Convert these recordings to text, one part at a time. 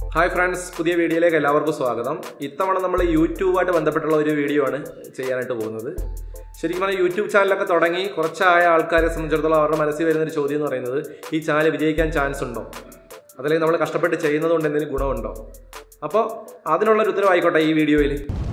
hi friends പുതിയ വീഡിയോയിലേക്ക് എല്ലാവർക്കും സ്വാഗതം ഇത്തവണ നമ്മൾ യൂട്യൂബായിട്ട് ബന്ധപ്പെട്ടുള്ള ഒരു വീഡിയോ ആണ് ചെയ്യാനായിട്ട് പോകുന്നത് ശരിക്കും പറഞ്ഞാൽ യൂട്യൂബ് ചാനലൊക്കെ തുടങ്ങി കുറച്ചായ ആൾക്കാരെ സംബന്ധിച്ചിടത്തോളം അവരുടെ മനസ്സിൽ വരുന്നൊരു ചോദ്യം എന്ന് പറയുന്നത് ഈ ചാനൽ വിജയിക്കാൻ ചാൻസ് ഉണ്ടോ അതല്ലെങ്കിൽ നമ്മൾ കഷ്ടപ്പെട്ട് ചെയ്യുന്നത് കൊണ്ട് എന്തെങ്കിലും ഗുണമുണ്ടോ അപ്പോൾ അതിനുള്ളൊരു ഉത്തരവായിക്കോട്ടെ ഈ വീഡിയോയിൽ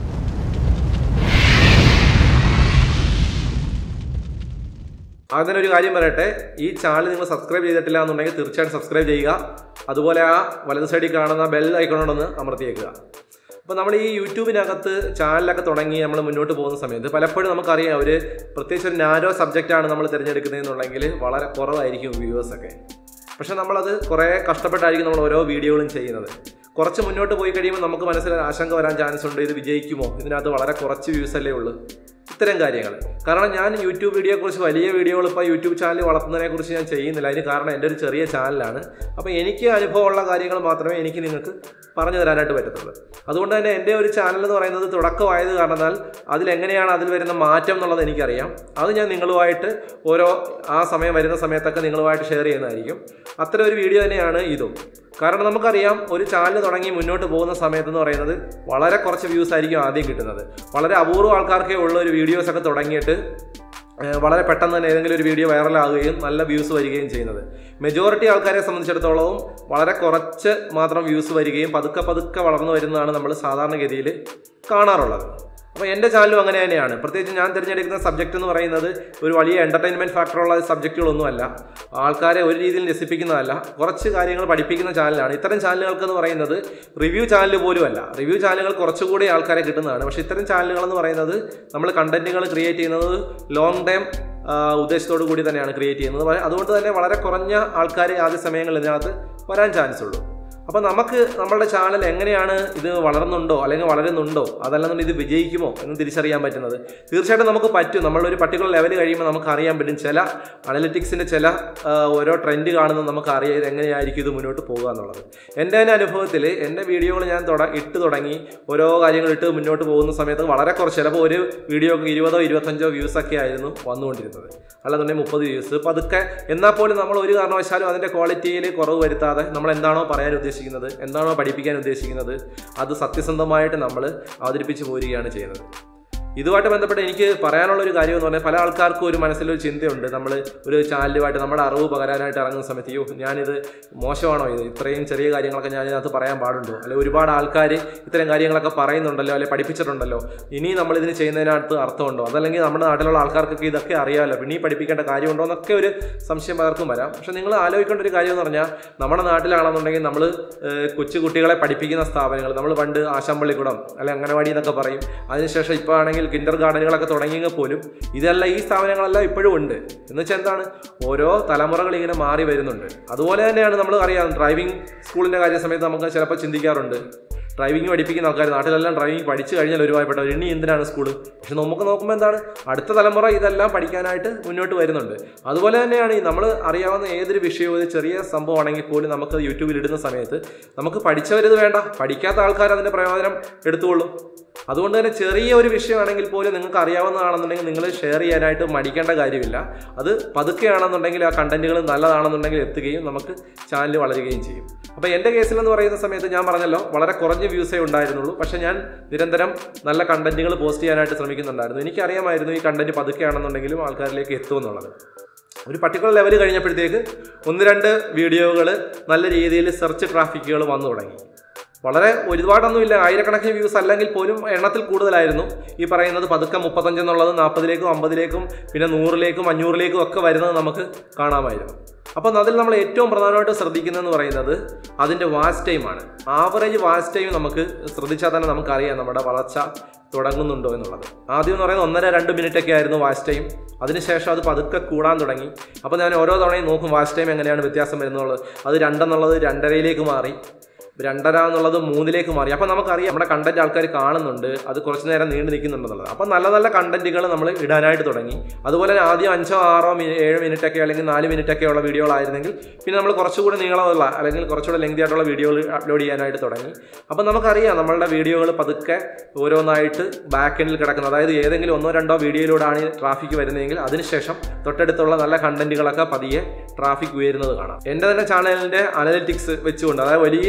ആദ്യം ഒരു കാര്യം പറയട്ടെ ഈ ചാനൽ നിങ്ങൾ സബ്സ്ക്രൈബ് ചെയ്തിട്ടില്ല എന്നുണ്ടെങ്കിൽ തീർച്ചയായിട്ടും സബ്സ്ക്രൈബ് ചെയ്യുക അതുപോലെ ആ വലത് സൈഡിൽ കാണുന്ന ബെൽ ഐക്കണോടൊന്ന് അമർത്തിയേക്കുക അപ്പോൾ നമ്മൾ ഈ യൂട്യൂബിനകത്ത് ചാനലൊക്കെ തുടങ്ങി നമ്മൾ മുന്നോട്ട് പോകുന്ന സമയത്ത് പലപ്പോഴും നമുക്കറിയാം ഒരു പ്രത്യേകിച്ച് ഒരു നാരോ സബ്ജക്റ്റാണ് നമ്മൾ തിരഞ്ഞെടുക്കുന്നതെന്നുണ്ടെങ്കിൽ വളരെ കുറവായിരിക്കും വ്യൂവേഴ്സൊക്കെ പക്ഷെ നമ്മളത് കുറേ കഷ്ടപ്പെട്ടായിരിക്കും നമ്മൾ ഓരോ വീഡിയോകളും ചെയ്യുന്നത് കുറച്ച് മുന്നോട്ട് പോയി കഴിയുമ്പോൾ നമുക്ക് മനസ്സിൽ ആശങ്ക വരാൻ ചാൻസ് ഉണ്ട് ഇത് വിജയിക്കുമോ ഇതിനകത്ത് വളരെ കുറച്ച് വ്യൂസ് അല്ലേ ഉള്ളൂ ഇത്തരം കാര്യങ്ങൾ കാരണം ഞാൻ യൂട്യൂബ് വീഡിയോയെ കുറിച്ച് വലിയ വീഡിയോകൾ ഇപ്പോൾ യൂട്യൂബ് ചാനൽ വളർത്തുന്നതിനെ കുറിച്ച് ഞാൻ ചെയ്യുന്നില്ല അതിന് കാരണം എൻ്റെ ഒരു ചെറിയ ചാനലാണ് അപ്പോൾ എനിക്ക് അനുഭവമുള്ള കാര്യങ്ങൾ മാത്രമേ എനിക്ക് നിങ്ങൾക്ക് പറഞ്ഞു തരാനായിട്ട് പറ്റത്തുള്ളൂ അതുകൊണ്ട് തന്നെ എൻ്റെ ഒരു ചാനൽ എന്ന് പറയുന്നത് തുടക്കമായത് കാരണത്താൽ അതിലെങ്ങനെയാണ് അതിൽ വരുന്ന മാറ്റം എന്നുള്ളത് എനിക്കറിയാം അത് ഞാൻ നിങ്ങളുമായിട്ട് ഓരോ ആ സമയം വരുന്ന സമയത്തൊക്കെ നിങ്ങളുമായിട്ട് ഷെയർ ചെയ്യുന്നതായിരിക്കും അത്തരം ഒരു വീഡിയോ തന്നെയാണ് ഇതും കാരണം നമുക്കറിയാം ഒരു ചാനൽ തുടങ്ങി മുന്നോട്ട് പോകുന്ന സമയത്ത് എന്ന് പറയുന്നത് വളരെ കുറച്ച് വ്യൂസ് ആയിരിക്കും ആദ്യം കിട്ടുന്നത് വളരെ അപൂർവ ആൾക്കാർക്കേ ഉള്ള ഒരു വീഡിയോസ് ഒക്കെ തുടങ്ങിയിട്ട് ഏഹ് വളരെ പെട്ടെന്ന് തന്നെ ഏതെങ്കിലും ഒരു വീഡിയോ വൈറലാകുകയും നല്ല വ്യൂസ് വരികയും ചെയ്യുന്നത് മെജോറിറ്റി ആൾക്കാരെ സംബന്ധിച്ചിടത്തോളവും വളരെ കുറച്ച് മാത്രം വ്യൂസ് വരികയും പതുക്കെ പതുക്കെ വളർന്നു വരുന്നതാണ് നമ്മൾ സാധാരണഗതിയിൽ കാണാറുള്ളത് അപ്പോൾ എൻ്റെ ചാനലും അങ്ങനെ തന്നെയാണ് പ്രത്യേകിച്ച് ഞാൻ തിരഞ്ഞെടുക്കുന്ന സബ്ജക്റ്റ് എന്ന് പറയുന്നത് ഒരു വലിയ എൻ്റർടൈൻമെൻറ്റ് ഫാക്ടറുള്ള സബ്ജക്റ്റുകളൊന്നുമല്ല ആൾക്കാരെ ഒരു രീതിയിൽ രസിപ്പിക്കുന്നതല്ല കുറച്ച് കാര്യങ്ങൾ പഠിപ്പിക്കുന്ന ചാനലാണ് ഇത്തരം ചാനലുകൾക്ക് എന്ന് പറയുന്നത് റിവ്യൂ ചാനൽ പോലും അല്ല റിവ്യൂ ചാനലുകൾ കുറച്ചുകൂടി ആൾക്കാരെ കിട്ടുന്നതാണ് പക്ഷേ ഇത്തരം ചാനലുകൾ എന്ന് പറയുന്നത് നമ്മൾ കണ്ടന്റുകൾ ക്രിയേറ്റ് ചെയ്യുന്നത് ലോങ് ടൈം ഉദ്ദേശത്തോടു കൂടി തന്നെയാണ് ക്രിയേറ്റ് ചെയ്യുന്നത് അതുകൊണ്ട് തന്നെ വളരെ കുറഞ്ഞ ആൾക്കാരെ ആദ്യ സമയങ്ങളിൽ ഇതിനകത്ത് വരാൻ ചാൻസ് ഉള്ളൂ അപ്പോൾ നമുക്ക് നമ്മളുടെ ചാനൽ എങ്ങനെയാണ് ഇത് വളർന്നുണ്ടോ അല്ലെങ്കിൽ വളരുന്നുണ്ടോ അതല്ലെന്നുണ്ടെങ്കിൽ ഇത് വിജയിക്കുമോ എന്ന് തിരിച്ചറിയാൻ പറ്റുന്നത് തീർച്ചയായിട്ടും നമുക്ക് പറ്റും നമ്മളൊരു പർട്ടിക്കുലർ ലെവൽ കഴിയുമ്പോൾ നമുക്ക് അറിയാൻ പറ്റും ചില അനലിറ്റിക്സിൻ്റെ ചില ആ, ഓരോ ട്രെൻഡ് കാണുന്നത് നമുക്ക് അറിയാം ഇത് എങ്ങനെയായിരിക്കും ഇത് മുന്നോട്ട് പോകുക എന്നുള്ളത് എൻ്റെ തന്നെ അനുഭവത്തിൽ എൻ്റെ വീഡിയോകൾ ഞാൻ തുട ഇട്ട് തുടങ്ങി ഓരോ കാര്യങ്ങൾ ഇട്ട് മുന്നോട്ട് പോകുന്ന സമയത്ത് വളരെ കുറച്ച് ചിലപ്പോൾ ഒരു വീഡിയോക്ക് ഇരുപതോ ഇരുപത്തഞ്ചോ വ്യൂസ് ഒക്കെ ആയിരുന്നു വന്നുകൊണ്ടിരുന്നത് അല്ലാന്നുണ്ടെങ്കിൽ മുപ്പത് വ്യൂസ് പതുക്കെ എന്നാൽ പോലും നമ്മൾ ഒരു കാരണവശാലും അതിൻ്റെ ക്വാളിറ്റിയിൽ കുറവ് വരുത്താതെ നമ്മൾ എന്താണോ പറയാൻ ഉദ്ദേശിക്കുന്നത് എന്താണോ പഠിപ്പിക്കാൻ ഉദ്ദേശിക്കുന്നത് അത് സത്യസന്ധമായിട്ട് നമ്മൾ അവതരിപ്പിച്ച് പോരുകയാണ് ചെയ്യുന്നത് ഇതുമായിട്ട് ബന്ധപ്പെട്ട് എനിക്ക് പറയാനുള്ള ഒരു കാര്യം എന്ന് പറഞ്ഞാൽ പല ആൾക്കാർക്കും ഒരു മനസ്സിലൊരു ചിന്തയുണ്ട് നമ്മൾ ഒരു ചാനലുമായിട്ട് നമ്മുടെ അറിവ് പകരാനായിട്ട് ഇറങ്ങുന്ന സമയത്ത് അയ്യോ ഞാനിത് മോശമാണോ ഇത് ഇത്രയും ചെറിയ കാര്യങ്ങളൊക്കെ ഞാൻ ഇതിനകത്ത് പറയാൻ പാടുണ്ടോ അല്ലെങ്കിൽ ഒരുപാട് ആൾക്കാർ ഇത്തരം കാര്യങ്ങളൊക്കെ പറയുന്നുണ്ടല്ലോ അല്ലെങ്കിൽ പഠിപ്പിച്ചിട്ടുണ്ടല്ലോ ഇനി നമ്മൾ ഇതിന് ചെയ്യുന്നതിനകത്ത് അർത്ഥമുണ്ടോ അതല്ലെങ്കിൽ നമ്മുടെ നാട്ടിലുള്ള ആൾക്കാർക്കൊക്കെ ഇതൊക്കെ അറിയാമല്ലോ പിന്നെ ഈ പഠിപ്പിക്കേണ്ട കാര്യമുണ്ടോ എന്നൊക്കെ ഒരു സംശയം പലർക്കും വരാം പക്ഷെ നിങ്ങൾ ആലോചിക്കേണ്ട ഒരു കാര്യം എന്ന് പറഞ്ഞാൽ നമ്മുടെ നാട്ടിലാണെന്നുണ്ടെങ്കിൽ നമ്മൾ കൊച്ചു കുട്ടികളെ പഠിപ്പിക്കുന്ന സ്ഥാപനങ്ങൾ നമ്മൾ പണ്ട് ആശാമ്പള്ളിക്കുടം അല്ലെങ്കിൽ അംഗനവാടി എന്നൊക്കെ പറയും അതിനുശേഷം ഇപ്പോൾ ആണെങ്കിൽ കിൻഡർ ഗാർഡനുകളൊക്കെ തുടങ്ങിയെങ്കിൽ പോലും ഇതെല്ലാം ഈ സ്ഥാപനങ്ങളെല്ലാം ഇപ്പോഴും ഉണ്ട് എന്ന് വെച്ചാൽ എന്താണ് ഓരോ തലമുറകൾ ഇങ്ങനെ മാറി വരുന്നുണ്ട് അതുപോലെ തന്നെയാണ് നമ്മൾ അറിയാം ഡ്രൈവിംഗ് സ്കൂളിൻ്റെ കാര്യ സമയത്ത് നമുക്ക് ചിലപ്പോൾ ചിന്തിക്കാറുണ്ട് ഡ്രൈവിംഗ് പഠിപ്പിക്കുന്ന ആൾക്കാർ നാട്ടിലെല്ലാം ഡ്രൈവിംഗ് പഠിച്ചു കഴിഞ്ഞാൽ ഒരുപാട് ഇനി എന്തിനാണ് സ്കൂൾ പക്ഷെ നമുക്ക് നോക്കുമ്പോൾ എന്താണ് അടുത്ത തലമുറ ഇതെല്ലാം പഠിക്കാനായിട്ട് മുന്നോട്ട് വരുന്നുണ്ട് അതുപോലെ തന്നെയാണ് ഈ നമ്മൾ അറിയാവുന്ന ഏതൊരു വിഷയവും ഒരു ചെറിയ സംഭവമാണെങ്കിൽ പോലും നമുക്ക് യൂട്യൂബിൽ ഇടുന്ന സമയത്ത് നമുക്ക് പഠിച്ചവരിത് വേണ്ട പഠിക്കാത്ത ആൾക്കാർ അതിൻ്റെ പ്രയോജനം എടുത്തുകൊള്ളും അതുകൊണ്ട് തന്നെ ചെറിയ ഒരു വിഷയമാണെങ്കിൽ പോലും നിങ്ങൾക്ക് അറിയാവുന്നതാണെന്നുണ്ടെങ്കിൽ നിങ്ങൾ ഷെയർ ചെയ്യാനായിട്ട് മടിക്കേണ്ട കാര്യമില്ല അത് പതുക്കെയാണെന്നുണ്ടെങ്കിൽ ആ കണ്ടന്റുകൾ നല്ലതാണെന്നുണ്ടെങ്കിൽ എത്തുകയും നമുക്ക് ചാനൽ വളരുകയും ചെയ്യും അപ്പോൾ എൻ്റെ കേസിൽ എന്ന് പറയുന്ന സമയത്ത് ഞാൻ പറഞ്ഞല്ലോ വളരെ കുറഞ്ഞ വ്യൂസേ ഉണ്ടായിരുന്നുള്ളൂ പക്ഷേ ഞാൻ നിരന്തരം നല്ല കണ്ടന്റുകൾ പോസ്റ്റ് ചെയ്യാനായിട്ട് ശ്രമിക്കുന്നുണ്ടായിരുന്നു എനിക്കറിയാമായിരുന്നു ഈ കണ്ടന്റ് പതുക്കെയാണെന്നുണ്ടെങ്കിലും ആൾക്കാരിലേക്ക് എത്തുമെന്നുള്ളത് ഒരു പർട്ടിക്കുലർ ലെവൽ കഴിഞ്ഞപ്പോഴത്തേക്ക് ഒന്ന് രണ്ട് വീഡിയോകൾ നല്ല രീതിയിൽ സെർച്ച് ട്രാഫിക്കുകൾ വന്നു തുടങ്ങി വളരെ ഒരുപാടൊന്നുമില്ല ആയിരക്കണക്കിന് വ്യൂസ് അല്ലെങ്കിൽ പോലും എണ്ണത്തിൽ കൂടുതലായിരുന്നു ഈ പറയുന്നത് പതുക്കെ മുപ്പത്തഞ്ച് എന്നുള്ളത് നാൽപ്പതിലേക്കും അമ്പതിലേക്കും പിന്നെ നൂറിലേക്കും അഞ്ഞൂറിലേക്കും ഒക്കെ വരുന്നത് നമുക്ക് കാണാമായിരുന്നു അപ്പം അതിൽ നമ്മൾ ഏറ്റവും പ്രധാനമായിട്ട് ശ്രദ്ധിക്കുന്നതെന്ന് പറയുന്നത് അതിൻ്റെ വാച്ച് ടൈമാണ് ആവറേജ് വാച്ച് ടൈം നമുക്ക് ശ്രദ്ധിച്ചാൽ തന്നെ നമുക്കറിയാം നമ്മുടെ വളർച്ച തുടങ്ങുന്നുണ്ടോ എന്നുള്ളത് ആദ്യം എന്ന് പറയുന്നത് ഒന്നര രണ്ട് മിനിറ്റ് ഒക്കെ ആയിരുന്നു വാച്ച് ടൈം അതിനുശേഷം അത് പതുക്കെ കൂടാൻ തുടങ്ങി അപ്പോൾ ഞാൻ ഓരോ തവണയും നോക്കും വാച്ച് ടൈം എങ്ങനെയാണ് വ്യത്യാസം വരുന്നുള്ളത് അത് രണ്ടെന്നുള്ളത് രണ്ടരയിലേക്ക് മാറി രണ്ടര എന്നുള്ളത് മൂന്നിലേക്ക് മാറി അപ്പം നമുക്കറിയാം നമ്മുടെ കണ്ടന്റ് ആൾക്കാർ കാണുന്നുണ്ട് അത് കുറച്ച് നേരം നീണ്ടു നിൽക്കുന്നുണ്ടെന്നുള്ളത് അപ്പം നല്ല നല്ല കണ്ടന്റുകൾ നമ്മൾ ഇടാനായിട്ട് തുടങ്ങി അതുപോലെ തന്നെ ആദ്യം അഞ്ചോ ആറോ മിനി ഏഴ് മിനിറ്റ് ഒക്കെ അല്ലെങ്കിൽ നാല് മിനിറ്റ് ഒക്കെ ഉള്ള വീഡിയോകളായിരുന്നെങ്കിൽ പിന്നെ നമ്മൾ കുറച്ചുകൂടി നീളമുള്ള അല്ലെങ്കിൽ കുറച്ചുകൂടി ലെങ്തി ആയിട്ടുള്ള വീഡിയോകൾ അപ്ലോഡ് ചെയ്യാനായിട്ട് തുടങ്ങി അപ്പം നമുക്കറിയാം നമ്മളുടെ വീഡിയോകൾ പതുക്കെ ഓരോന്നായിട്ട് ബാക്ക് എൻഡിൽ കിടക്കുന്നത് അതായത് ഏതെങ്കിലും ഒന്നോ രണ്ടോ വീഡിയോയിലൂടെയാണ് ട്രാഫിക് വരുന്നതെങ്കിൽ അതിനുശേഷം തൊട്ടടുത്തുള്ള നല്ല കണ്ടന്റുകളൊക്കെ പതിയെ ട്രാഫിക് ഉയരുന്നത് കാണാം എൻ്റെ തന്നെ ചാനലിൻ്റെ അനലിറ്റിക്സ് വെച്ചുകൊണ്ട് അതായത് വലിയ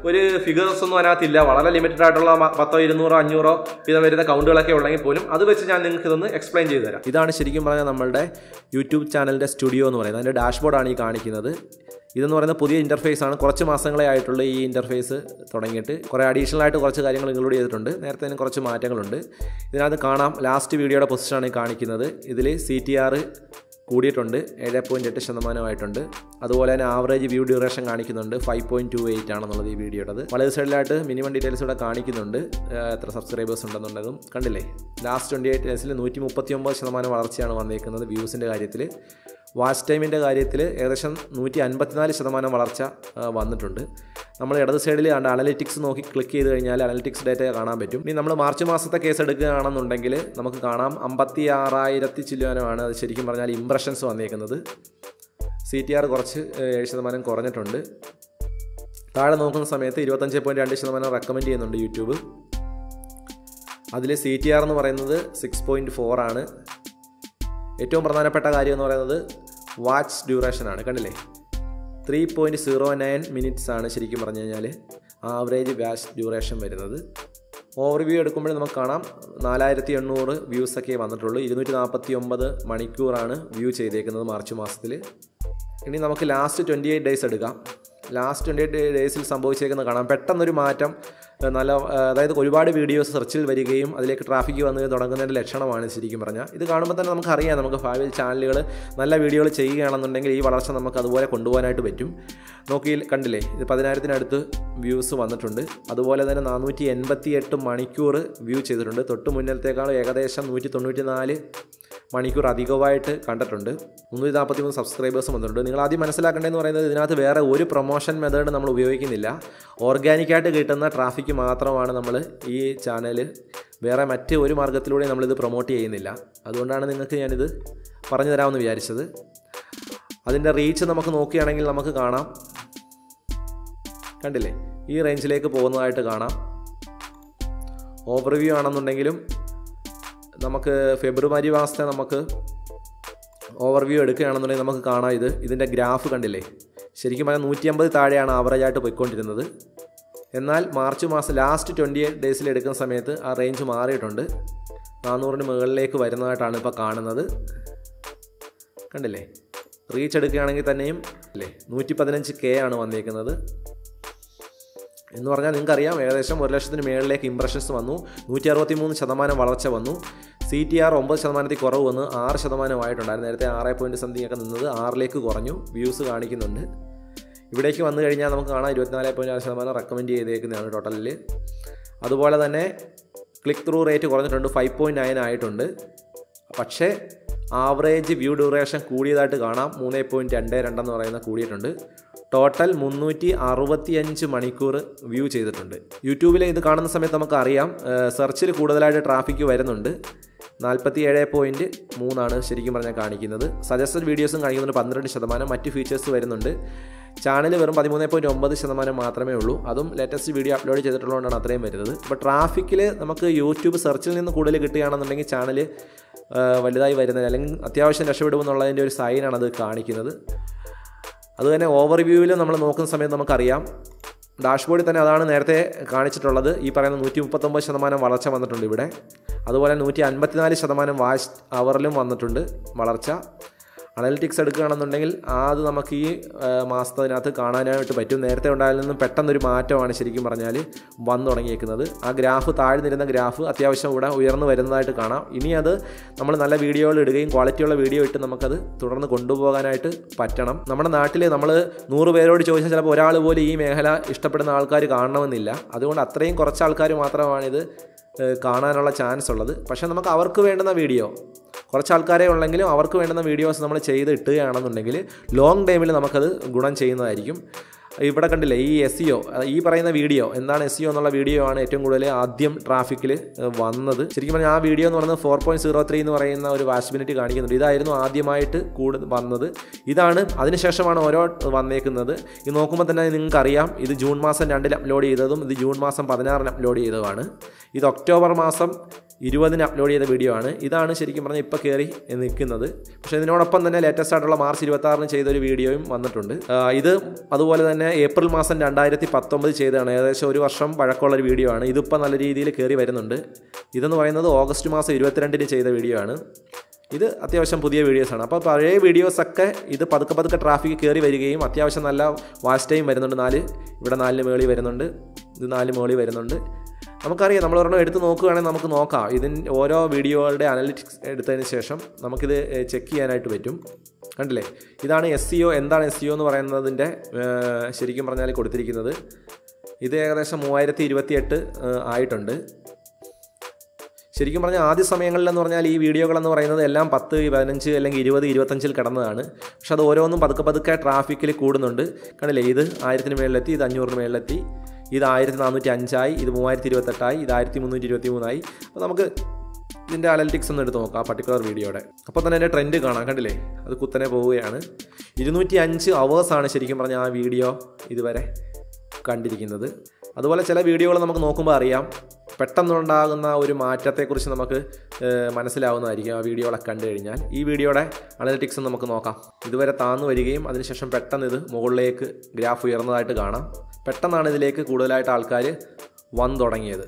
ഒരു ഫിഗേഴ്സ് ഒന്നും അതിനകത്തില്ല വളരെ ലിമിറ്റഡ് ആയിട്ടുള്ള മ- പത്തോ ഇരുന്നൂറോ അഞ്ഞൂറോ വീതം വരുന്ന കൗണ്ടുകളൊക്കെ ഉണ്ടെങ്കിൽ പോലും അത് വെച്ച് ഞാൻ നിങ്ങൾക്ക് ഇതൊന്ന് എക്സ്പ്ലെയിൻ ചെയ്തു തരാം ഇതാണ് ശരിക്കും പറഞ്ഞാൽ നമ്മളുടെ യൂട്യൂബ് ചാനലിൻ്റെ സ്റ്റുഡിയോ എന്ന് പറയുന്നത് അതിൻ്റെ ഡാഷ്ബോർഡാണ് ഈ കാണിക്കുന്നത് ഇതെന്ന് പറയുന്ന പുതിയ ഇൻ്റർഫേസ് ആണ് കുറച്ച് മാസങ്ങളെ ആയിട്ടുള്ള ഈ ഇൻ്റർഫേസ് തുടങ്ങിയിട്ട് കുറേ അഡീഷണൽ ആയിട്ട് കുറച്ച് കാര്യങ്ങൾ ഇൻക്ലൂഡ് ചെയ്തിട്ടുണ്ട് നേരത്തെ തന്നെ കുറച്ച് മാറ്റങ്ങളുണ്ട് ഇതിനകത്ത് കാണാം ലാസ്റ്റ് വീഡിയോയുടെ പൊസിഷനാണ് ഈ കാണിക്കുന്നത് ഇതിൽ സി ടി ആർ കൂടിയിട്ടുണ്ട് ഏഴ് പോയിൻറ്റ് എട്ട് ശതമാനമായിട്ടുണ്ട് അതുപോലെ തന്നെ ആവറേജ് വ്യൂ ഡ്യൂറേഷൻ കാണിക്കുന്നുണ്ട് ഫൈവ് പോയിൻറ്റ് ടു എയ്റ്റ് ആണെന്നുള്ളത് ഈ വീഡിയോയുടെ വലത് സൈഡിലായിട്ട് മിനിമം ഡീറ്റെയിൽസ് ഇവിടെ കാണിക്കുന്നുണ്ട് ഏഹ് എത്ര സബ്സ്ക്രൈബേഴ്സ് ഉണ്ടെന്നുള്ളതും കണ്ടില്ലേ ലാസ്റ്റ് ട്വൻറ്റി എയ്റ്റ് ഡേയ്സിൽ നൂറ്റി മുപ്പത്തി ഒമ്പത് ശതമാനം വളർച്ചയാണ് വന്നിരിക്കുന്നത് വ്യൂസിൻ്റെ കാര്യത്തിൽ വാച്ച് ടൈമിൻ്റെ കാര്യത്തിൽ ഏകദേശം നൂറ്റി അൻപത്തിനാല് ശതമാനം വളർച്ച ആ, വന്നിട്ടുണ്ട് നമ്മൾ ഇടത് സൈഡിൽ കണ്ട അനലിറ്റിക്സ് നോക്കി ക്ലിക്ക് ചെയ്ത് കഴിഞ്ഞാൽ അനലിറ്റിക്സ് ഡേറ്റ കാണാൻ പറ്റും ഇനി നമ്മൾ മാർച്ച് മാസത്തെ കേസ് എടുക്കുകയാണെന്നുണ്ടെങ്കിൽ നമുക്ക് കാണാം അമ്പത്തി ആറായിരത്തി ചില്ലുവാനമാണ് അത് ശരിക്കും പറഞ്ഞാൽ ഇംപ്രഷൻസ് വന്നിരിക്കുന്നത് സി ടി ആർ കുറച്ച് ഏഹ്, ഏഴ് ശതമാനം കുറഞ്ഞിട്ടുണ്ട് താഴെ നോക്കുന്ന സമയത്ത് ഇരുപത്തഞ്ച് പോയിൻറ്റ് രണ്ട് ശതമാനം റെക്കമെൻഡ് ചെയ്യുന്നുണ്ട് യൂട്യൂബ് അതിൽ സി ടി ആർ എന്ന് പറയുന്നത് സിക്സ് പോയിൻറ്റ് ഫോർ ആണ് ഏറ്റവും പ്രധാനപ്പെട്ട കാര്യം എന്ന് പറയുന്നത് വാച്ച് ഡ്യൂറേഷൻ ആണ് കണ്ടില്ലേ three point zero nine minutes ആണ് ശരിക്കും പറഞ്ഞു കഴിഞ്ഞാൽ ആവറേജ് വാച്ച് ഡ്യൂറേഷൻ വരുന്നത് ഓവർവ്യൂ എടുക്കുമ്പോൾ നമുക്ക് കാണാം നാലായിരത്തി എണ്ണൂറ് വ്യൂസൊക്കെ വന്നിട്ടുള്ളൂ ഇരുന്നൂറ്റി നാൽപ്പത്തി ഒമ്പത് മണിക്കൂറാണ് വ്യൂ ചെയ്തേക്കുന്നത് മാർച്ച് മാസത്തിൽ ഇനി നമുക്ക് ലാസ്റ്റ് ട്വൻറ്റി എയ്റ്റ് ഡേയ്സ് എടുക്കാം ലാസ്റ്റ് ട്വൻറ്റി എയ്റ്റ് ഡേയ്സിൽ സംഭവിച്ചേക്കുന്നത് കാണാം പെട്ടെന്നൊരു മാറ്റം ഏഹ് നല്ല ഏഹ് അതായത് ഒരുപാട് വീഡിയോസ് സെർച്ചിൽ വരികയും അതിലേക്ക് ട്രാഫിക് വന്ന് തുടങ്ങുന്നതിൻ്റെ ലക്ഷണമാണ് ശരിക്കും പറഞ്ഞാൽ ഇത് കാണുമ്പോൾ തന്നെ നമുക്കറിയാം നമുക്ക് ഭാവിയിൽ ചാനലുകൾ നല്ല വീഡിയോകൾ ചെയ്യുകയാണെന്നുണ്ടെങ്കിൽ ഈ വളർച്ച നമുക്ക് അതുപോലെ കൊണ്ടുപോകാനായിട്ട് പറ്റും നോക്കി കണ്ടില്ലേ ഇത് പതിനായിരത്തിനടുത്ത് വ്യൂസ് വന്നിട്ടുണ്ട് അതുപോലെ തന്നെ നാനൂറ്റി എൺപത്തി എട്ട് മണിക്കൂർ വ്യൂ ചെയ്തിട്ടുണ്ട് തൊട്ട് മുന്നത്തേക്കാൾ ഏകദേശം നൂറ്റി തൊണ്ണൂറ്റി നാല് മണിക്കൂർ അധികമായിട്ട് കണ്ടിട്ടുണ്ട് മുന്നൂറ്റി നാൽപ്പത്തി മൂന്ന് സബ്സ്ക്രൈബേഴ്സ് വന്നിട്ടുണ്ട് നിങ്ങൾ ആദ്യം മനസ്സിലാക്കേണ്ടതെന്ന് പറയുന്നത് ഇതിനകത്ത് വേറെ ഒരു പ്രൊമോഷൻ മെത്തേഡ് നമ്മൾ ഉപയോഗിക്കുന്നില്ല ഓർഗാനിക്കായിട്ട് കിട്ടുന്ന ട്രാഫിക്ക് മാത്രമാണ് നമ്മൾ ഈ ചാനൽ വേറെ മറ്റ് ഒരു മാർഗ്ഗത്തിലൂടെ നമ്മളിത് പ്രൊമോട്ട് ചെയ്യുന്നില്ല അതുകൊണ്ടാണ് നിങ്ങൾക്ക് ഞാനിത് പറഞ്ഞു തരാമെന്ന് വിചാരിച്ചത് അതിൻ്റെ റീച്ച് നമുക്ക് നോക്കുകയാണെങ്കിൽ നമുക്ക് കാണാം കണ്ടില്ലേ ഈ റേഞ്ചിലേക്ക് പോകുന്നതായിട്ട് കാണാം ഓവർവ്യൂ ആണെന്നുണ്ടെങ്കിലും നമുക്ക് ഫെബ്രുവരി മാസത്തെ നമുക്ക് ഓവർവ്യൂ എടുക്കുകയാണെന്നുണ്ടെങ്കിൽ നമുക്ക് കാണാം ഇത് ഇതിൻ്റെ ഗ്രാഫ് കണ്ടില്ലേ ശരിക്കും പറഞ്ഞാൽ നൂറ്റി അമ്പത് താഴെയാണ് ആവറേജായിട്ട് പോയിക്കൊണ്ടിരുന്നത് എന്നാൽ മാർച്ച് മാസം ലാസ്റ്റ് ട്വൻറ്റി എയ്റ്റ് ഡേയ്സിൽ എടുക്കുന്ന സമയത്ത് ആ റേഞ്ച് മാറിയിട്ടുണ്ട് നാനൂറിന് മുകളിലേക്ക് വരുന്നതായിട്ടാണ് ഇപ്പോൾ കാണുന്നത് കണ്ടില്ലേ റീച്ച് എടുക്കുകയാണെങ്കിൽ തന്നെയും അല്ലേ നൂറ്റി പതിനഞ്ച് കെ ആണ് വന്നിരിക്കുന്നത് എന്ന് പറഞ്ഞാൽ നിങ്ങൾക്കറിയാം ഏകദേശം ഒരു ലക്ഷത്തിന് മേളിലേക്ക് ഇംപ്രഷൻസ് വന്നു നൂറ്റി അറുപത്തി മൂന്ന് ശതമാനം വളർച്ച വന്നു സി ടി ആർ ഒമ്പത് ശതമാനത്തിൽ കുറവ് വന്ന് ആറ് ശതമാനമായിട്ടുണ്ടായിരുന്നു നേരത്തെ ആറ് പോയിൻറ്റ് സംതിങ് ഒക്കെ നിന്നത് ആറിലേക്ക് കുറഞ്ഞു വ്യൂസ് കാണിക്കുന്നുണ്ട് ഇവിടേക്ക് വന്നു കഴിഞ്ഞാൽ നമുക്ക് കാണാം ഇരുപത്തിനാല് പോയിൻറ്റ് ആറ് ശതമാനം റെക്കമെൻഡ് ചെയ്തേക്കുന്നതാണ് ടോട്ടലിൽ അതുപോലെ തന്നെ ക്ലിക്ക് ത്രൂ റേറ്റ് കുറഞ്ഞിട്ടുണ്ട് ഫൈവ് പോയിൻറ്റ് നയൻ ആയിട്ടുണ്ട് പക്ഷേ ആവറേജ് വ്യൂ ഡ്യൂറേഷൻ കൂടിയതായിട്ട് കാണാം മൂന്ന് പോയിൻറ്റ് രണ്ട് രണ്ടെന്ന് പറയുന്ന കൂടിയിട്ടുണ്ട് ടോട്ടൽ മുന്നൂറ്റി അറുപത്തിയഞ്ച് മണിക്കൂർ വ്യൂ ചെയ്തിട്ടുണ്ട് യൂട്യൂബിൽ ഇത് കാണുന്ന സമയത്ത് നമുക്ക് അറിയാം സെർച്ചിൽ കൂടുതലായിട്ട് ട്രാഫിക് വരുന്നുണ്ട് നാൽപ്പത്തി ഏഴ് പോയിൻറ്റ് മൂന്നാണ് ശരിക്കും പറഞ്ഞാൽ കാണിക്കുന്നത് സജസ്റ്റഡ് വീഡിയോസും കാണിക്കുന്നുണ്ട് പന്ത്രണ്ട് ശതമാനം മറ്റ് ഫീച്ചേഴ്സ് വരുന്നുണ്ട് ചാനൽ വെറും പതിമൂന്ന് പോയിൻറ്റ് ഒമ്പത് ശതമാനം മാത്രമേ ഉള്ളൂ അതും ലേറ്റസ്റ്റ് വീഡിയോ അപ്ലോഡ് ചെയ്തിട്ടുള്ളതുകൊണ്ടാണ് അത്രയും വരുന്നത് ഇപ്പോൾ ട്രാഫിക്കിൽ നമുക്ക് യൂട്യൂബ് സെർച്ചിൽ നിന്ന് കൂടുതൽ കിട്ടുകയാണെന്നുണ്ടെങ്കിൽ ചാനൽ വലുതായി വരുന്നത് അല്ലെങ്കിൽ അത്യാവശ്യം രക്ഷപ്പെടുമെന്നുള്ളതിൻ്റെ ഒരു സൈനാണ് അത് കാണിക്കുന്നത് അതുതന്നെ ഓവർവ്യൂവിൽ നമ്മൾ നോക്കുന്ന സമയത്ത് നമുക്കറിയാം ഡാഷ്ബോർഡിൽ തന്നെ അതാണ് നേരത്തെ കാണിച്ചിട്ടുള്ളത് ഈ പറയുന്ന നൂറ്റി മുപ്പത്തൊമ്പത് ശതമാനം വളർച്ച വന്നിട്ടുണ്ട് ഇവിടെ അതുപോലെ നൂറ്റി അൻപത്തിനാല് ശതമാനം വാച്ച് അവറിലും വന്നിട്ടുണ്ട് വളർച്ച അനലിറ്റിക്സ് എടുക്കുകയാണെന്നുണ്ടെങ്കിൽ അത് നമുക്ക് ഈ ആ, മാസത്തിനകത്ത് കാണാനായിട്ട് പറ്റും നേരത്തെ ഉണ്ടായതിൽ നിന്നും പെട്ടെന്നൊരു മാറ്റമാണ് ശരിക്കും പറഞ്ഞാൽ വന്നു തുടങ്ങിയേക്കുന്നത് ആ ഗ്രാഫ് താഴ്ന്നിരുന്ന ഗ്രാഫ് അത്യാവശ്യം ഇവിടെ ഉയർന്നു വരുന്നതായിട്ട് കാണാം ഇനി അത് നമ്മൾ നല്ല വീഡിയോകൾ ഇടുകയും ക്വാളിറ്റിയുള്ള വീഡിയോ ഇട്ട് നമുക്കത് തുടർന്ന് കൊണ്ടുപോകാനായിട്ട് പറ്റണം നമ്മുടെ നാട്ടിൽ നമ്മൾ നൂറ് പേരോട് ചോദിച്ചാൽ ചിലപ്പോൾ ഒരാൾ പോലും ഈ മേഖല ഇഷ്ടപ്പെടുന്ന ആൾക്കാർ കാണണമെന്നില്ല അതുകൊണ്ട് അത്രയും കുറച്ച് ആൾക്കാർ മാത്രമാണിത് ഏഹ് കാണാനുള്ള ചാൻസ് ഉള്ളത് പക്ഷേ നമുക്ക് അവർക്ക് വേണ്ടുന്ന വീഡിയോ കുറച്ച് ആൾക്കാരെ ഉള്ളെങ്കിലും അവർക്ക് വേണ്ടുന്ന വീഡിയോസ് നമ്മൾ ചെയ്ത് ഇട്ടുകയാണെന്നുണ്ടെങ്കിൽ ലോങ് ടൈമിൽ നമുക്കത് ഗുണം ചെയ്യുന്നതായിരിക്കും ഇവിടെ കണ്ടില്ലേ ഈ എസ് സിഒ ഈ പറയുന്ന വീഡിയോ എന്താണ് എസ് സിഒ എന്നുള്ള വീഡിയോ ആണ് ഏറ്റവും കൂടുതൽ ആദ്യം ട്രാഫിക്കിൽ വന്നത് ശരിക്കും പറഞ്ഞാൽ ആ വീഡിയോ എന്ന് പറയുന്നത് ഫോർ പോയിൻറ്റ് സീറോ ത്രീ എന്ന് പറയുന്ന ഒരു വാച്ചിബിലിറ്റി കാണിക്കുന്നുണ്ട് ഇതായിരുന്നു ആദ്യമായിട്ട് കൂടുതൽ വന്നത് ഇതാണ് അതിനുശേഷമാണ് ഓരോ വന്നേക്കുന്നത് ഇത് നോക്കുമ്പോൾ തന്നെ നിങ്ങൾക്കറിയാം ഇത് ജൂൺ മാസം രണ്ടിൽ അപ്ലോഡ് ചെയ്തതും ഇത് ജൂൺ മാസം പതിനാറിന് അപ്ലോഡ് ചെയ്തതുമാണ് ഇത് ഒക്ടോബർ മാസം ഇരുപതിന് അപ്ലോഡ് ചെയ്ത വീഡിയോ ആണ് ഇതാണ് ശരിക്കും പറഞ്ഞാൽ ഇപ്പോൾ കയറി നിൽക്കുന്നത് പക്ഷേ ഇതിനോടൊപ്പം തന്നെ ലേറ്റസ്റ്റ് ആയിട്ടുള്ള മാർച്ച് ഇരുപത്തി ആറിന് ചെയ്തൊരു വീഡിയോയും വന്നിട്ടുണ്ട് ആ, ഇത് അതുപോലെ തന്നെ തന്നെ ഏപ്രിൽ മാസം രണ്ടായിരത്തി പത്തൊമ്പത് ചെയ്തതാണ് ഏകദേശം ഒരു വർഷം പഴക്കമുള്ള ഒരു വീഡിയോ ആണ് ഇതിപ്പോൾ നല്ല രീതിയിൽ കയറി വരുന്നുണ്ട് ഇതെന്ന് പറയുന്നത് ഓഗസ്റ്റ് മാസം ഇരുപത്തിരണ്ടിന് ചെയ്ത വീഡിയോ ആണ് ഇത് അത്യാവശ്യം പുതിയ വീഡിയോസാണ് അപ്പോൾ പഴയ വീഡിയോസൊക്കെ ഇത് പതുക്കെ പതുക്കെ ട്രാഫിക് കയറി വരികയും അത്യാവശ്യം നല്ല വാച്ച് ടൈം വരുന്നുണ്ട് നാല് ഇവിടെ നാലിന് മേളിൽ വരുന്നുണ്ട് ഇത് നാല് മേളിൽ വരുന്നുണ്ട് നമുക്കറിയാം നമ്മൾ ഒരെണ്ണം എടുത്ത് നോക്കുകയാണെങ്കിൽ നമുക്ക് നോക്കാം ഇതിന് ഓരോ വീഡിയോകളുടെ അനലിറ്റിക്സ് എടുത്തതിന് ശേഷം നമുക്കിത് ചെക്ക് ചെയ്യാനായിട്ട് പറ്റും കണ്ടില്ലേ ഇതാണ് എസ് സി ഒ എന്താണ് എസ് സി ഒ എന്ന് പറയുന്നതിൻ്റെ ഏഹ്, ശരിക്കും പറഞ്ഞാൽ കൊടുത്തിരിക്കുന്നത് ഇത് ഏകദേശം മൂവായിരത്തി ഇരുപത്തി എട്ട് ആയിട്ടുണ്ട് ശരിക്കും പറഞ്ഞാൽ ആദ്യ സമയങ്ങളിലെന്ന് പറഞ്ഞാൽ ഈ വീഡിയോകളെന്ന് പറയുന്നത് എല്ലാം പത്ത് പതിനഞ്ച് അല്ലെങ്കിൽ ഇരുപത് ഇരുപത്തഞ്ചിൽ കിടന്നതാണ് പക്ഷെ അത് ഓരോന്നും പതുക്കെ പതുക്കെ ട്രാഫിക്കിൽ കൂടുന്നുണ്ട് കണ്ടില്ലേ ഇത് ആയിരത്തിന് മേളിലെത്തി ഇത് അഞ്ഞൂറിന് മേളിലെത്തി ഇത് ആയിരത്തി നാനൂറ്റി അഞ്ചായി ഇത് മൂവായിരത്തി ഇരുപത്തെട്ടായി ഇത് ആയിരത്തി മുന്നൂറ്റി ഇരുപത്തി മൂന്നായി അപ്പോൾ നമുക്ക് ഇതിൻ്റെ അനലിറ്റിക്സ് ഒന്ന് എടുത്ത് നോക്കാം ആ പർട്ടിക്കുലർ വീഡിയോയുടെ അപ്പോൾ തന്നെ എൻ്റെ ട്രെൻഡ് കാണാം കണ്ടില്ലേ അത് കുത്തനെ പോവുകയാണ് ഇരുന്നൂറ്റി അഞ്ച് അവേഴ്സാണ് ശരിക്കും പറഞ്ഞാൽ ആ വീഡിയോ ഇതുവരെ കണ്ടിരിക്കുന്നത് അതുപോലെ ചില വീഡിയോകൾ നമുക്ക് നോക്കുമ്പോൾ അറിയാം പെട്ടെന്നുണ്ടാകുന്ന ഒരു മാറ്റത്തെക്കുറിച്ച് നമുക്ക് ഏഹ്, മനസ്സിലാവുന്നതായിരിക്കും ആ വീഡിയോകളൊക്കെ കണ്ടു കഴിഞ്ഞാൽ ഈ വീഡിയോയുടെ അനലിറ്റിക്സ് നമുക്ക് നോക്കാം ഇതുവരെ താന്നു വരികയും അതിനുശേഷം പെട്ടെന്ന് ഇത് മുകളിലേക്ക് ഗ്രാഫ് ഉയർന്നതായിട്ട് കാണാം പെട്ടെന്നാണ് ഇതിലേക്ക് കൂടുതലായിട്ട് ആൾക്കാർ വന്നു തുടങ്ങിയത്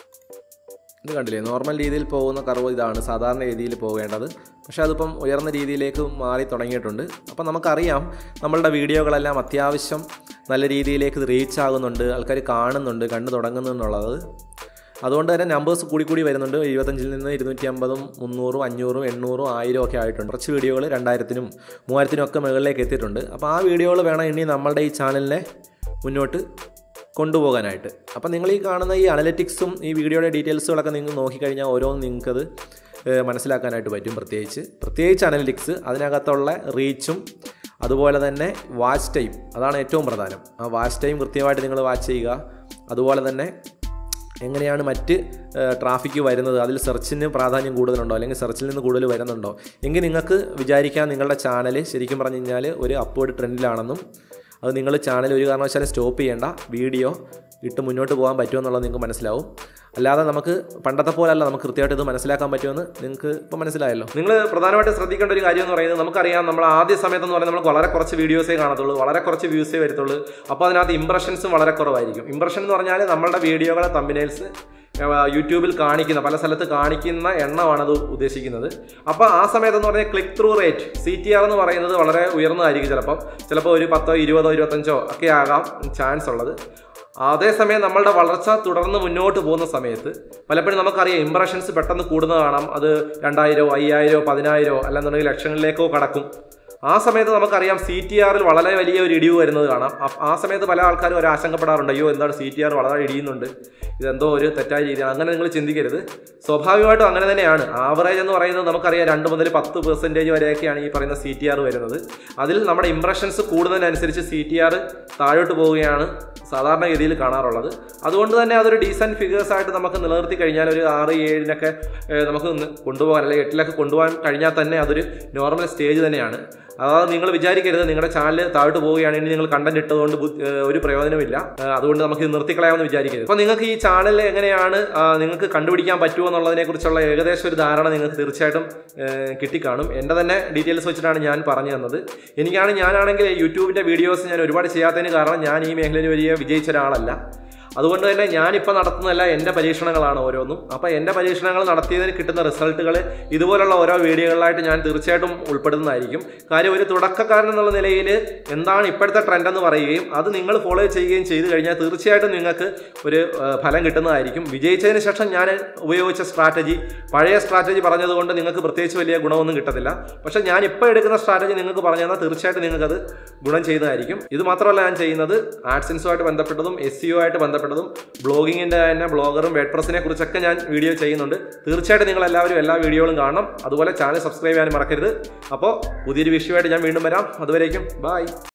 ഇത് കണ്ടില്ലേ നോർമൽ രീതിയിൽ പോകുന്ന കർവ് ഇതാണ് സാധാരണ രീതിയിൽ പോകേണ്ടത് പക്ഷേ അതിപ്പം ഉയർന്ന രീതിയിലേക്ക് മാറി തുടങ്ങിയിട്ടുണ്ട് അപ്പം നമുക്കറിയാം നമ്മളുടെ വീഡിയോകളെല്ലാം അത്യാവശ്യം നല്ല രീതിയിലേക്ക് ഇത് റീച്ച് ആകുന്നുണ്ട് ആൾക്കാർ കാണുന്നുണ്ട് കണ്ടു തുടങ്ങുന്നു എന്നുള്ളത് അതുകൊണ്ട് തന്നെ നമ്പേഴ്സ് കൂടി കൂടി വരുന്നുണ്ട് ഇരുപത്തഞ്ചിൽ നിന്ന് ഇരുന്നൂറ്റി അമ്പതും മുന്നൂറും അഞ്ഞൂറും എണ്ണൂറും ആയിരം ഒക്കെ ആയിട്ടുണ്ട് കുറച്ച് വീഡിയോകൾ രണ്ടായിരത്തിനും മൂവായിരത്തിനും ഒക്കെ മുകളിലേക്ക് എത്തിയിട്ടുണ്ട് അപ്പോൾ ആ വീഡിയോകൾ വേണം ഇനി നമ്മളുടെ ഈ ചാനലിനെ മുന്നോട്ട് കൊണ്ടുപോകാനായിട്ട് അപ്പം നിങ്ങൾ ഈ കാണുന്ന ഈ അനലറ്റിക്സും ഈ വീഡിയോയുടെ ഡീറ്റെയിൽസുകളൊക്കെ നിങ്ങൾ നോക്കിക്കഴിഞ്ഞാൽ ഓരോന്നും നിങ്ങൾക്കത് ഏഹ്, മനസ്സിലാക്കാനായിട്ട് പറ്റും പ്രത്യേകിച്ച് പ്രത്യേകിച്ച് അനലിറ്റിക്സ് അതിനകത്തുള്ള റീച്ചും അതുപോലെ തന്നെ വാച്ച് ടൈം അതാണ് ഏറ്റവും പ്രധാനം ആ വാച്ച് ടൈം കൃത്യമായിട്ട് നിങ്ങൾ വാച്ച് ചെയ്യുക അതുപോലെ തന്നെ എങ്ങനെയാണ് മറ്റ് ട്രാഫിക്ക് വരുന്നത് അതിൽ സെർച്ചിന് പ്രാധാന്യം കൂടുതലുണ്ടോ അല്ലെങ്കിൽ സെർച്ചിൽ നിന്ന് കൂടുതൽ വരുന്നുണ്ടോ എങ്കിൽ നിങ്ങൾക്ക് വിചാരിക്കാം നിങ്ങളുടെ ചാനൽ ശരിക്കും പറഞ്ഞു കഴിഞ്ഞാൽ ഒരു അപ്വേഡ് ട്രെൻഡിലാണെന്നും അത് നിങ്ങൾ ചാനൽ ഒരു കാരണവശാലും സ്റ്റോപ്പ് ചെയ്യേണ്ട വീഡിയോ ഇട്ട് മുന്നോട്ട് പോകാൻ പറ്റുമെന്നുള്ളത് നിങ്ങൾക്ക് മനസ്സിലാവും അല്ലാതെ നമുക്ക് പണ്ടത്തെ പോലല്ല നമുക്ക് കൃത്യമായിട്ട് ഇത് മനസ്സിലാക്കാൻ പറ്റുമെന്ന് നിങ്ങൾക്ക് ഇപ്പോൾ മനസ്സിലായല്ലോ നിങ്ങൾ പ്രധാനമായിട്ട് ശ്രദ്ധിക്കേണ്ട ഒരു കാര്യം എന്ന് പറയുന്നത് നമുക്കറിയാം നമ്മൾ ആദ്യ സമയത്ത് എന്ന് പറയുന്നത് നമ്മൾ വളരെ കുറച്ച് വീഡിയോസേ കാണത്തുള്ളൂ വളരെ കുറച്ച് വ്യൂസേ വരത്തുള്ളൂ അപ്പോൾ അതിനകത്ത് ഇംപ്രഷൻസും വളരെ കുറവായിരിക്കും ഇംപ്രഷൻ എന്ന് പറഞ്ഞാൽ നമ്മളുടെ വീഡിയോകളെ തമ്പിനേൽസ് യൂട്യൂബിൽ കാണിക്കുന്ന പല സ്ഥലത്ത് കാണിക്കുന്ന എണ്ണമാണ് അത് ഉദ്ദേശിക്കുന്നത് അപ്പോൾ ആ സമയത്ത് എന്ന് പറഞ്ഞാൽ click through rate C T R എന്ന് പറയുന്നത് വളരെ ഉയർന്നതായിരിക്കും ചിലപ്പോൾ ചിലപ്പോൾ ഒരു പത്തോ ഇരുപതോ ഇരുപത്തഞ്ചോ ഒക്കെ ആകാം ചാൻസ് ഉള്ളത് അതേസമയം നമ്മളുടെ വളർച്ച തുടർന്ന് മുന്നോട്ട് പോകുന്ന സമയത്ത് പലപ്പോഴും നമുക്കറിയാം ഇംപ്രഷൻസ് പെട്ടെന്ന് കൂടുന്നത് കാണാം അത് രണ്ടായിരോ അയ്യായിരോ പതിനായിരോ അല്ലെന്നുണ്ടെങ്കിൽ ലക്ഷങ്ങളിലേക്കോ കടക്കും ആ സമയത്ത് നമുക്കറിയാം സി ടി ആറിൽ വളരെ വലിയ ഒരു ഇടിവ് വരുന്നത് കാണാം അ- ആ സമയത്ത് പല ആൾക്കാരും ഒരു ആശങ്കപ്പെടാറുണ്ട് അയ്യോ എന്താണ് സി ടി ആർ വളരെ ഇടിയുന്നുണ്ട് ഇതെന്തോ ഒരു തെറ്റായ രീതിയാണ് അങ്ങനെ നിങ്ങൾ ചിന്തിക്കരുത് സ്വാഭാവികമായിട്ടും അങ്ങനെ തന്നെയാണ് ആവറേജ് എന്ന് പറയുന്നത് നമുക്കറിയാം രണ്ട് മുതൽ പത്ത് പെർസെൻറ്റേജ് വരെയൊക്കെയാണ് ഈ പറയുന്ന സി ടി ആർ വരുന്നത് അതിൽ നമ്മുടെ ഇംപ്രഷൻസ് കൂടുന്നതിനനുസരിച്ച് സി ടി ആർ താഴോട്ട് പോവുകയാണ് സാധാരണഗതിയിൽ കാണാറുള്ളത് അതുകൊണ്ട് തന്നെ അതൊരു ഡീസൻറ്റ് ഫിഗേഴ്സ് ആയിട്ട് നമുക്ക് നിലനിർത്തി കഴിഞ്ഞാൽ ഒരു ആറ് ഏഴിനൊക്കെ ഏഹ്, നമുക്ക് ഒന്ന് കൊണ്ടുപോകാൻ അല്ലെങ്കിൽ എട്ടിലൊക്കെ കൊണ്ടുപോകാൻ കഴിഞ്ഞാൽ തന്നെ അതൊരു നോർമൽ സ്റ്റേജ് തന്നെയാണ് അതായത് നിങ്ങൾ വിചാരിക്കരുത് നിങ്ങളുടെ ചാനൽ താഴോട്ട് പോവുകയാണ് ഇനി നിങ്ങൾ കണ്ടന്റ് ഇട്ടതുകൊണ്ട് ബു- ഏഹ്, ഒരു പ്രയോജനമില്ല ഏഹ്, അതുകൊണ്ട് നമുക്ക് ഇത് നിർത്തിക്കളയാമെന്ന് വിചാരിക്കരുത് അപ്പോൾ നിങ്ങൾക്ക് ഈ ചാനൽ എങ്ങനെയാണ് ആ, നിങ്ങൾക്ക് കണ്ടുപിടിക്കാൻ പറ്റുമോ എന്നുള്ളതിനെ കുറിച്ചുള്ള ഏകദേശം ഒരു ധാരണ നിങ്ങൾക്ക് തീർച്ചയായിട്ടും ഏഹ്, കിട്ടിക്കാണും എൻ്റെ തന്നെ ഡീറ്റെയിൽസ് വെച്ചിട്ടാണ് ഞാൻ പറഞ്ഞു തന്നത് എനിക്കാണ് ഞാനാണെങ്കിൽ യൂട്യൂബിൻ്റെ വീഡിയോസ് ഞാൻ ഒരുപാട് ചെയ്യാത്തതിന് കാരണം ഞാൻ ഈ മേഖലയിൽ വലിയ വിജയിച്ച ഒരാളല്ല അതുകൊണ്ട് തന്നെ ഞാനിപ്പോൾ നടത്തുന്നതല്ല എൻ്റെ പരീക്ഷണങ്ങളാണ് ഓരോന്നും അപ്പോൾ എൻ്റെ പരീക്ഷണങ്ങൾ നടത്തിയതിന് കിട്ടുന്ന റിസൾട്ടുകൾ ഇതുപോലുള്ള ഓരോ വീഡിയോകളിലായിട്ട് ഞാൻ തീർച്ചയായിട്ടും ഉൾപ്പെടുന്നതായിരിക്കും കാര്യം ഒരു തുടക്കക്കാരൻ എന്നുള്ള നിലയിൽ എന്താണ് ഇപ്പോഴത്തെ ട്രെൻഡ് എന്ന് പറയുകയും അത് നിങ്ങൾ ഫോളോ ചെയ്യുകയും ചെയ്തു കഴിഞ്ഞാൽ തീർച്ചയായിട്ടും നിങ്ങൾക്ക് ഒരു ആ, ഫലം കിട്ടുന്നതായിരിക്കും വിജയിച്ചതിന് ശേഷം ഞാൻ ഉപയോഗിച്ച സ്ട്രാറ്റജി പഴയ സ്ട്രാറ്റജി പറഞ്ഞതുകൊണ്ട് നിങ്ങൾക്ക് പ്രത്യേകിച്ച് വലിയ ഗുണമൊന്നും കിട്ടത്തില്ല പക്ഷേ ഞാൻ ഇപ്പോൾ എടുക്കുന്ന സ്ട്രാറ്റജി നിങ്ങൾക്ക് പറഞ്ഞു തന്നാൽ തീർച്ചയായിട്ടും നിങ്ങൾക്കത് ഗുണം ചെയ്യുന്നതായിരിക്കും ഇത് മാത്രമല്ല ഞാൻ ചെയ്യുന്നത് ആഡ്സൻസുമായിട്ട് ബന്ധപ്പെട്ടതും എസ് സിഒ ആയിട്ട് ബന്ധപ്പെട്ടതും ബ്ലോഗിങ്ങിൻ്റെ തന്നെ ബ്ലോഗറും വേഡ് പ്രസിനെ കുറിച്ചൊക്കെ ഞാൻ വീഡിയോ ചെയ്യുന്നുണ്ട് തീർച്ചയായിട്ടും നിങ്ങൾ എല്ലാവരും എല്ലാ വീഡിയോകളും കാണണം അതുപോലെ ചാനൽ സബ്സ്ക്രൈബ് ചെയ്യാൻ മറക്കരുത് അപ്പോൾ പുതിയൊരു വിഷയമായിട്ട് ഞാൻ വീണ്ടും വരാം അതുവരേക്കും ബൈ